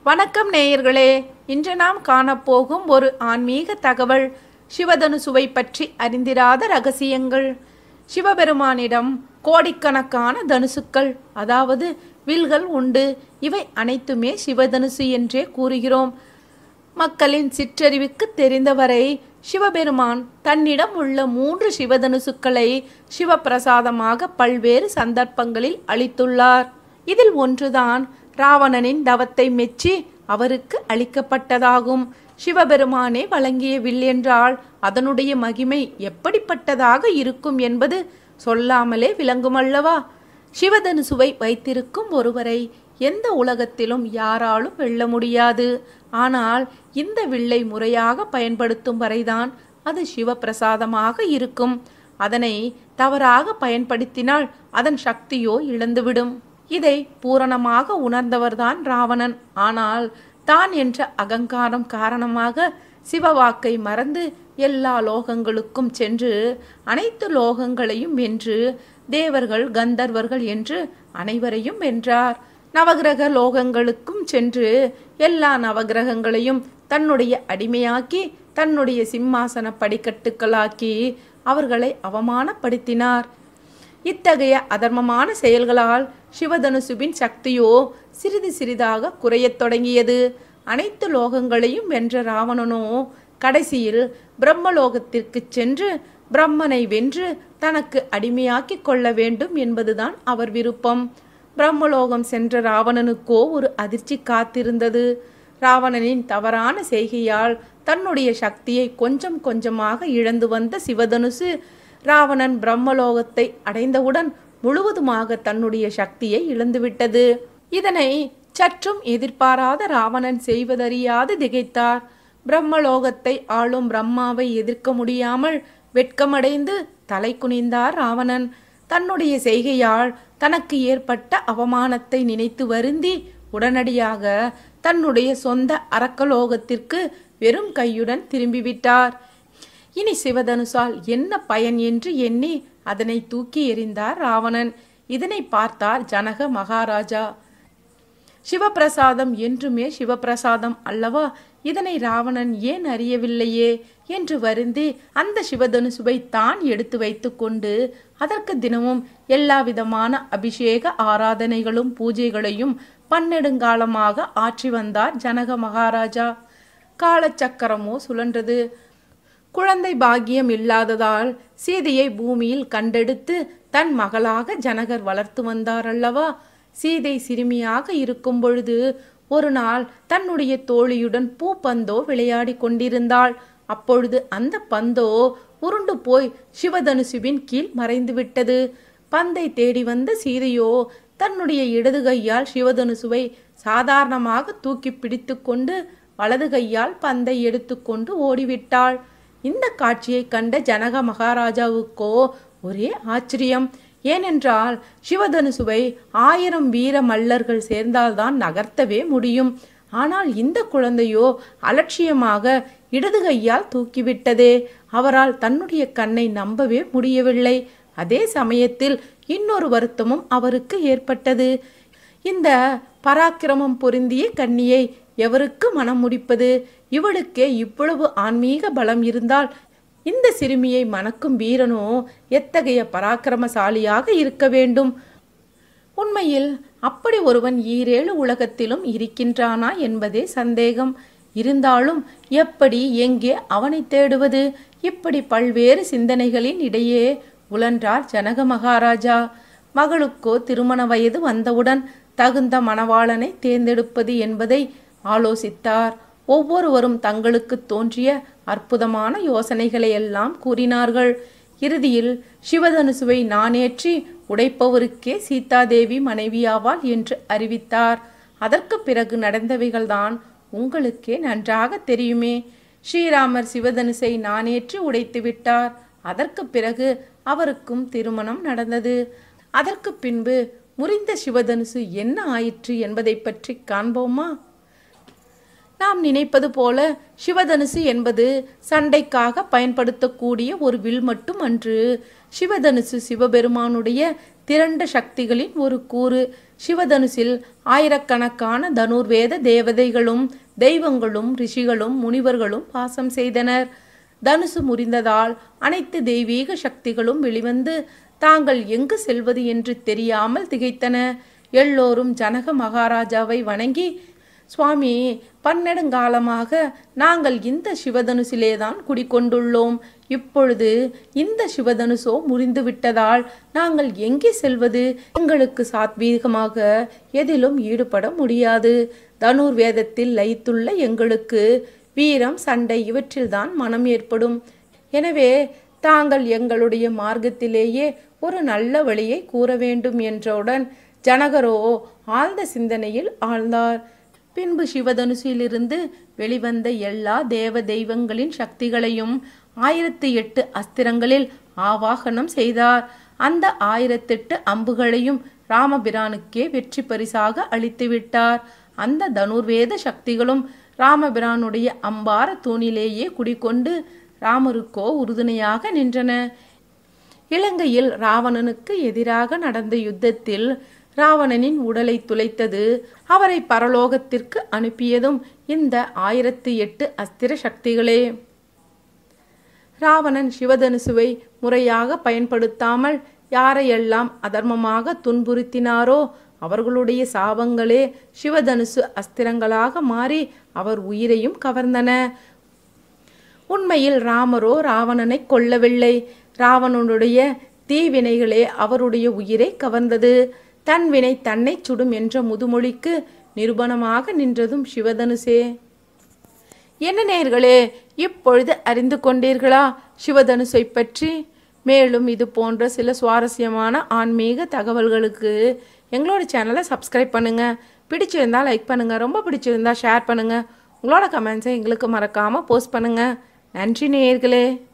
வணக்கம் நேயர்களே இன்று நாம் காணப்போகும் ஒரு ஆன்மீக தகவல் சிவதனுசுவை பற்றி அறிந்திராத ரகசியங்கள் சிவபெருமானிடம் கோடிக்கணக்கான தனுசுக்கள் அதாவது வில்கள் உண்டு இவை அனைத்துமே சிவதனுசு என்றே கூறுகிறோம் மக்களின் சிற்றறிவுக்கு தெரிந்தவரை சிவபெருமான் தன்னிடம் உள்ள மூன்று சிவதனுசுக்களை சிவப்பிரசாதமாக பல்வேறு சந்தர்ப்பங்களில் அளித்துள்ளார் இதில் ஒன்றுதான் ராவணனின் தவத்தை மெச்சி அவருக்கு அளிக்கப்பட்டதாகும் சிவபெருமானே வழங்கிய வில் என்றால் அதனுடைய மகிமை எப்படிப்பட்டதாக இருக்கும் என்பது சொல்லாமலே விளங்குமல்லவா சிவதனுசுவை வைத்திருக்கும் ஒருவரை எந்த உலகத்திலும் யாராலும் வெல்ல முடியாது ஆனால் இந்த வில்லை முறையாக பயன்படுத்தும் வரைதான் அது சிவப்பிரசாதமாக இருக்கும் அதனை தவறாக பயன்படுத்தினால் அதன் சக்தியோ இழந்துவிடும் இதை பூரணமாக உணர்ந்தவர்தான் ராவணன் ஆனால் தான் என்ற அகங்காரம் காரணமாக சிவவாக்கை மறந்து எல்லா லோகங்களுக்கும் சென்று அனைத்து லோகங்களையும் வென்று தேவர்கள் கந்தர்வர்கள் என்று அனைவரையும் வென்றார் நவகிரக லோகங்களுக்கும் சென்று எல்லா நவகிரகங்களையும் தன்னுடைய அடிமையாக்கி தன்னுடைய சிம்மாசன படிக்கட்டுக்களாக்கி அவர்களை அவமானப்படுத்தினார் இத்தகைய அதர்மமான செயல்களால் சிவதனுசுவின் சக்தியோ சிறிது சிறிதாக குறையத் தொடங்கியது அனைத்து லோகங்களையும் வென்ற ராவணனோ கடைசியில் பிரம்மலோகத்திற்கு சென்று பிரம்மனை வென்று தனக்கு அடிமையாக்கிக் கொள்ள வேண்டும் என்பதுதான் அவர் விருப்பம் பிரம்மலோகம் சென்ற ராவணனுக்கோ ஒரு அதிர்ச்சி காத்திருந்தது ராவணனின் தவறான செய்கையால் தன்னுடைய சக்தியை கொஞ்சம் கொஞ்சமாக இழந்து வந்த சிவதனுசு ராவணன் பிரம்மலோகத்தை அடைந்தவுடன் முழுவதுமாக தன்னுடைய சக்தியை இழந்துவிட்டது இதனை சற்றும் எதிர்பாராத ராவணன் செய்வதறியாது திகைத்தார் பிரம்மலோகத்தை ஆளும் பிரம்மாவை எதிர்க்க முடியாமல் வெட்கமடைந்து தலை குனிந்தார் ராவணன் தன்னுடைய செய்கையால் தனக்கு ஏற்பட்ட அவமானத்தை நினைத்து வருந்தி உடனடியாக தன்னுடைய சொந்த அரக்கலோகத்திற்கு வெறும் கையுடன் திரும்பிவிட்டார் இனி சிவதனுசால் என்ன பயன் என்று எண்ணி அதனை தூக்கி எறிந்தார் ராவணன் இதனை பார்த்தார் ஜனக மகாராஜா சிவப்பிரசாதம் என்றுமே சிவப்பிரசாதம் அல்லவா இதனை ராவணன் ஏன் அறியவில்லையே என்று வருந்தி அந்த சிவதனுசுவை தான் எடுத்து வைத்துக்கொண்டு அதற்கு தினமும் எல்லா விதமான அபிஷேக ஆராதனைகளும் பூஜைகளையும் பன்னெடுங்காலமாக ஆற்றி வந்தார் ஜனக மகாராஜா காலச்சக்கரமோ சுழன்றது குழந்தை பாக்கியம் இல்லாததால் சீதையை பூமியில் கண்டெடுத்து தன் மகளாக ஜனகர் வளர்த்து வந்தார் அல்லவா சீதை சிறுமியாக இருக்கும் பொழுது ஒரு நாள் தன்னுடைய தோழியுடன் பூப்பந்தோ விளையாடி கொண்டிருந்தாள் அப்பொழுது அந்த பந்தோ உருண்டு போய் சிவதனுசுவின் கீழ் மறைந்து விட்டது பந்தை தேடி வந்த சீதையோ தன்னுடைய இடது கையால் சிவதனுசுவை சாதாரணமாக தூக்கி பிடித்து கொண்டு வலது கையால் பந்தை எடுத்துக்கொண்டு ஓடிவிட்டாள் இந்த காட்சியை கண்ட ஜனக மகாராஜாவுக்கோ ஒரே ஆச்சரியம் ஏனென்றால் சிவதனுசுவை ஆயிரம் வீர மல்லர்கள் சேர்ந்தால்தான் நகர்த்தவே முடியும் ஆனால் இந்த குழந்தையோ அலட்சியமாக இடது கையால் தூக்கிவிட்டதே அவரால் தன்னுடைய கண்ணை நம்பவே முடியவில்லை அதே சமயத்தில் இன்னொரு வருத்தமும் அவருக்கு ஏற்பட்டது இந்த பராக்கிரமம் பொருந்திய கன்னியை எவருக்கு மனம் முடிப்பது இவளுக்கே இவ்வளவு ஆன்மீக பலம் இருந்தால் இந்த சிறுமியை மணக்கும் வீரனோ எத்தகைய பராக்கிரமசாலியாக இருக்க வேண்டும் உண்மையில் அப்படி ஒருவன் ஈரேழு உலகத்திலும் இருக்கின்றானா என்பதே சந்தேகம் இருந்தாலும் எப்படி எங்கே அவனை தேடுவது இப்படி பல்வேறு சிந்தனைகளின் இடையே உழன்றார் ஜனக மகாராஜா மகளுக்கோ திருமண வயது வந்தவுடன் தகுந்த மணவாளனை தேர்ந்தெடுப்பது என்பதை ஆலோசித்தார் ஒவ்வொருவரும் தங்களுக்கு தோன்றிய அற்புதமான யோசனைகளை எல்லாம் கூறினார்கள் இறுதியில் சிவதனுசுவை நானேற்றி உடைப்பவருக்கே சீதாதேவி மனைவியாவாள் என்று அறிவித்தார் அதற்கு பிறகு நடந்தவைகள்தான் உங்களுக்கே நன்றாக தெரியுமே ஸ்ரீராமர் சிவதனுசை நானேற்றி உடைத்து விட்டார் அதற்கு பிறகு அவருக்கும் திருமணம் நடந்தது அதற்கு பின்பு முறிந்த சிவதனுசு என்ன ஆயிற்று என்பதை பற்றி காண்போமா நாம் நினைப்பது போல சிவதனுசு என்பது சண்டைக்காக பயன்படுத்தக்கூடிய ஒரு வில் மட்டும் அன்று சிவதனுசு சிவபெருமானுடைய திரண்ட சக்திகளின் ஒரு கூறு சிவதனுசில் ஆயிரக்கணக்கான தனுர்வேத தேவதைகளும் தெய்வங்களும் ரிஷிகளும் முனிவர்களும் வாசம் செய்தனர் தனுசு முறிந்ததால் அனைத்து தெய்வீக சக்திகளும் வெளிவந்து தாங்கள் எங்கு செல்வது என்று தெரியாமல் திகைத்தன எல்லோரும் ஜனக மகாராஜாவை வணங்கி சுவாமி பன்னெடுங்காலமாக நாங்கள் இந்த சிவதனுசிலேதான் குடிக்கொண்டுள்ளோம் இப்பொழுது இந்த சிவதனுசோ முறிந்து விட்டதால் நாங்கள் எங்கே செல்வது எங்களுக்கு சாத்வீகமாக எதிலும் ஈடுபட முடியாது தனுர் வேதத்தில் லயித்துள்ள எங்களுக்கு வீரம் சண்டை இவற்றில்தான் மனம் ஏற்படும் எனவே தாங்கள் எங்களுடைய மார்க்கத்திலேயே ஒரு நல்ல வழியை கூற வேண்டும் என்றவுடன் ஜனகரோ ஆழ்ந்த சிந்தனையில் ஆழ்ந்தார் பின்பு சிவதனுசிலிருந்து வெளிவந்த எல்லா தேவ தெய்வங்களின் சக்திகளையும் ஆயிரத்தி எட்டு அஸ்திரங்களில் ஆவாகனம் செய்தார் அந்த ஆயிரத்தெட்டு அம்புகளையும் ராமபிரானுக்கே வெற்றி பரிசாக அளித்து விட்டார் அந்த தனுர்வேத சக்திகளும் ராமபிரானுடைய அம்பார தூணிலேயே குடிக்கொண்டு ராமருக்கோ உறுதுணையாக நின்றன இலங்கையில் ராவணனுக்கு எதிராக நடந்த யுத்தத்தில் ராவணனின் உடலை துளைத்தது அவரை பரலோகத்திற்கு அனுப்பியதும் இந்த ஆயிரத்தி எட்டு அஸ்திர சக்திகளே ராவணன் சிவதனுசுவை முறையாக பயன்படுத்தாமல் யாரையெல்லாம் அதர்மமாக துன்புறுத்தினாரோ அவர்களுடைய சாபங்களே சிவதனுசு அஸ்திரங்களாக மாறி அவர் உயிரையும் கவர்ந்தன உண்மையில் ராமரோ ராவணனை கொல்லவில்லை ராவணனுடைய தீவினைகளே அவருடைய உயிரை கவர்ந்தது தன் வினை தன்னை சுடும் என்ற முதுமொழிக்கு நிரூபணமாக நின்றதும் சிவதனுசே என்ன நேர்களே இப்பொழுது அறிந்து கொண்டீர்களா சிவதனுசை பற்றி மேலும் இது போன்ற சில சுவாரஸ்யமான ஆன்மீக தகவல்களுக்கு எங்களோட சேனலை சப்ஸ்கிரைப் பண்ணுங்க பிடிச்சிருந்தா லைக் பண்ணுங்க ரொம்ப பிடிச்சிருந்தா ஷேர் பண்ணுங்க உங்களோட கமெண்ட்ஸை எங்களுக்கு மறக்காம போஸ்ட் பண்ணுங்க நன்றி நேயர்களே